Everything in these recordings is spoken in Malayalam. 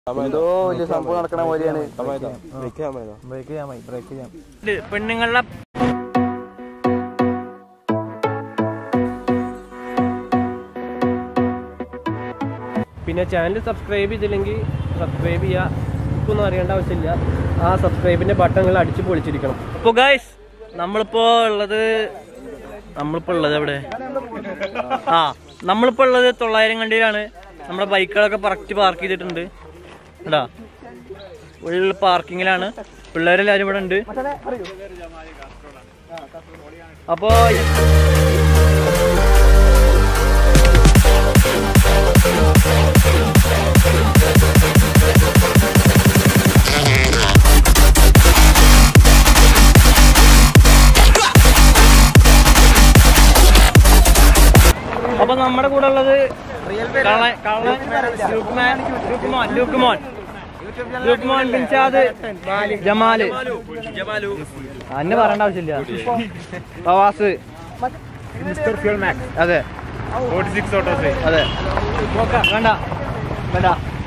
എന്തോ വലിയ സംഭവം നടക്കണ പോലെയാണ് ബ്രേക്ക് ചെയ്യാൻ മതി ബ്രേക്ക് ചെയ്യാം പെണ്ണുങ്ങളുടെ പിന്നെ ചാനൽ സബ്സ്ക്രൈബ് ചെയ്തില്ലെങ്കിൽ സബ്സ്ക്രൈബ് ചെയ്യുക ഒന്നും അറിയേണ്ട ആവശ്യമില്ല ആ സബ്സ്ക്രൈബിന്റെ ബട്ടൺ അടിച്ചു പൊളിച്ചിരിക്കണം അപ്പോൾ ഗൈസ് നമ്മളിപ്പോ ഉള്ളത് നമ്മളിപ്പോ ഉള്ളത് എവിടെ ആ നമ്മളിപ്പോ ഉള്ളത് തൊള്ളായിരം കണ്ടിയിലാണ് നമ്മുടെ ബൈക്കുകളൊക്കെ കറക്റ്റ് പാർക്ക് ചെയ്തിട്ടുണ്ട് കേട്ടാ ഉള്ളിൽ പാർക്കിങ്ങിലാണ് പിള്ളേരെല്ലാരും ഇവിടെ ഉണ്ട് അപ്പോ അപ്പൊ നമ്മുടെ കൂടെ ഉള്ളത് കള്ളൻ- കള്ളൻ ലുക്മാൻ ലുക്മോൻ ലുക്മോൻ ലുക്മോൻ ബിൻഷാദ് ജമാല് അന്നെ പറയേണ്ട ആവശ്യമില്ല പ്രവാസ് അതെ അതെ വേണ്ട വേണ്ട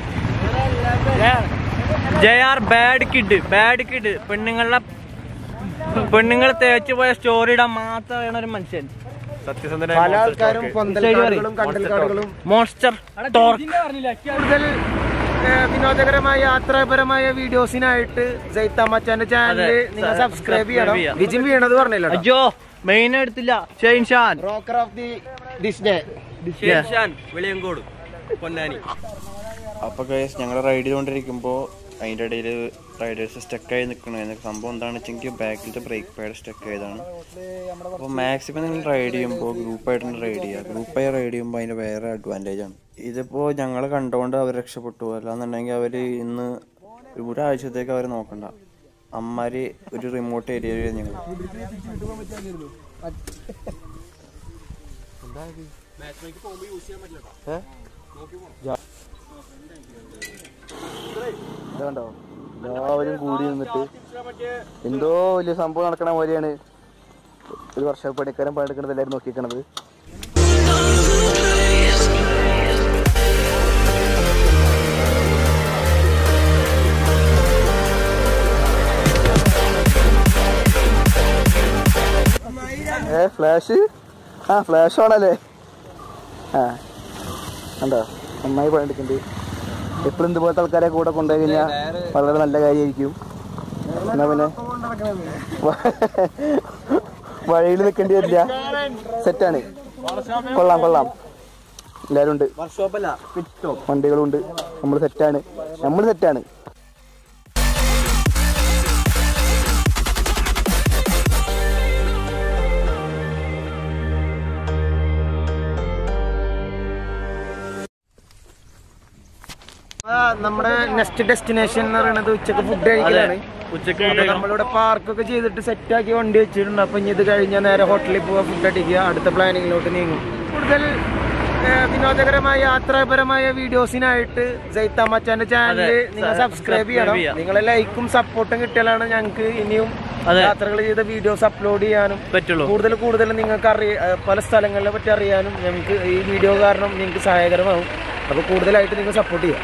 J R bad kid bad kid പെണ്ണുങ്ങളുടെ പെണ്ണുങ്ങൾ തേച്ചു പോയ സ്റ്റോറി ഇടാൻ മാത്രം അറിയണ ഒരു മനുഷ്യൻ പല ആൾക്കാരും പൊന്തൽക്കാടുകളും കണ്ടൽക്കാടുകളും മോൺസ്റ്റർ ടോർക്ക് കൂടുതൽ ഏഹ്, വിനോദകരമായ യാത്രാപരമായ വീഡിയോസിനായിട്ട് ജയ്ത്താമച്ചാന്റെ ചാനൽ അതെ. നിങ്ങൾ സ- സബ്സ്ക്രൈബ് subscribe ചെയ്യണം ചെയ്യാം. വിജിൻ വീണത് പറഞ്ഞില്ല അയ്യോ മെയിൻ എടുത്തില്ല Shane Shan rocker of the ഡിസ്ഡേ വെളിയങ്കോട് പൊന്നാനി അപ്പൊ ഗൈസ് ഞങ്ങൾ റൈഡ് ചെയ്തുകൊണ്ടിരിക്കുമ്പോൾ അതിൻ്റെ ഇടയിൽ റൈഡേഴ്സ് സ്റ്റക്കായി നിൽക്കണ സംഭവം എന്താണെന്ന് വെച്ചെങ്കിൽ ബാക്കിലത്തെ ബ്രേക്ക് പാഡ് സ്റ്റക്ക് ആയതാണ് അപ്പോൾ മാക്സിമം നിങ്ങൾ റൈഡ് ചെയ്യുമ്പോൾ ഗ്രൂപ്പായിട്ട് റൈഡ് ചെയ്യുക ഗ്രൂപ്പായി റൈഡ് ചെയ്യുമ്പോൾ അതിൻ്റെ വേറെ അഡ്വാൻറ്റേജ് ആണ് ഇതിപ്പോൾ ഞങ്ങൾ കണ്ടുകൊണ്ട് അവർ രക്ഷപ്പെട്ടു അല്ലാന്നുണ്ടെങ്കിൽ അവർ ഇന്ന് ഒരാഴ്ചത്തേക്ക് അവർ നോക്കണ്ട അമ്മാര് ഒരു റിമോട്ട് ഏരിയയിൽ ഞങ്ങൾ ഇതുണ്ടോ എല്ലാവരും കൂടി നിന്നിട്ട് എന്തോ വലിയ സംഭവം നടക്കണ പോലെയാണ് ഒരു വർഷം പണിക്കാരൻ പണിയെടുക്കണത് എല്ലാവരും നോക്കിക്കണത് ഏ ഫ്ലാഷ് ആ ഫ്ലാഷ് ആണല്ലേ ആ കണ്ടോ നന്നായി പണിയെടുക്കുന്നുണ്ട് എപ്പോഴും ഇതുപോലത്തെ ആൾക്കാരെ കൂടെ കൊണ്ടുപോയി കഴിഞ്ഞാൽ വളരെ നല്ല കാര്യമായിരിക്കും എന്നാ പിന്നെ വഴിയിൽ നിൽക്കേണ്ടി വരില്ല സെറ്റാണ് കൊള്ളാം കൊള്ളാം എല്ലാവരും ഉണ്ട് വണ്ടികളുണ്ട് നമ്മൾ സെറ്റാണ് നമ്മൾ സെറ്റാണ് നമ്മുടെ നെക്സ്റ്റ് ഡെസ്റ്റിനേഷൻ എന്ന് പറയുന്നത് ഉച്ചക്ക് ഫുഡ് കഴിക്കലാണ് ഉച്ചക്ക് അപ്പൊ നമ്മളിവിടെ പാർക്കൊക്കെ ചെയ്തിട്ട് സെറ്റ് ആക്കി വണ്ടി വെച്ചിട്ടുണ്ട് അപ്പൊ ഇനി ഇത് കഴിഞ്ഞാൽ നേരെ ഹോട്ടലിൽ പോവാ ഫുഡ് അടിക്കുക അടുത്ത പ്ലാനിങ്ങിലോട്ട് നീങ്ങും കൂടുതൽ ഏഹ്, വിനോദകരമായ യാത്രാപരമായ വീഡിയോസിനായിട്ട് ജയ്ത്താമച്ചാന്റെ ചാനൽ അതെ. നിങ്ങൾ സ- സബ്സ്ക്രൈബ് subscribe ചെയ്യണം ചെയ്യാം. നിങ്ങളെ ലൈക്കും സപ്പോർട്ടും കിട്ടിയാലാണ് ഞങ്ങൾക്ക് ഇനിയും അതെ. യാത്രകൾ ചെയ്ത വീഡിയോസ് അപ്ലോഡ് ചെയ്യാനും പറ്റുള്ളൂ കൂടുതൽ കൂടുതൽ നിങ്ങൾക്ക് അറിയ ഏഹ്, പല സ്ഥലങ്ങളെ പറ്റി അറിയാനും ഞങ്ങൾക്ക് ഈ വീഡിയോ കാരണം നിങ്ങൾക്ക് സഹായകരമാവും അപ്പോൾ കൂടുതലായിട്ട് നിങ്ങൾ സപ്പോർട്ട് ചെയ്യാം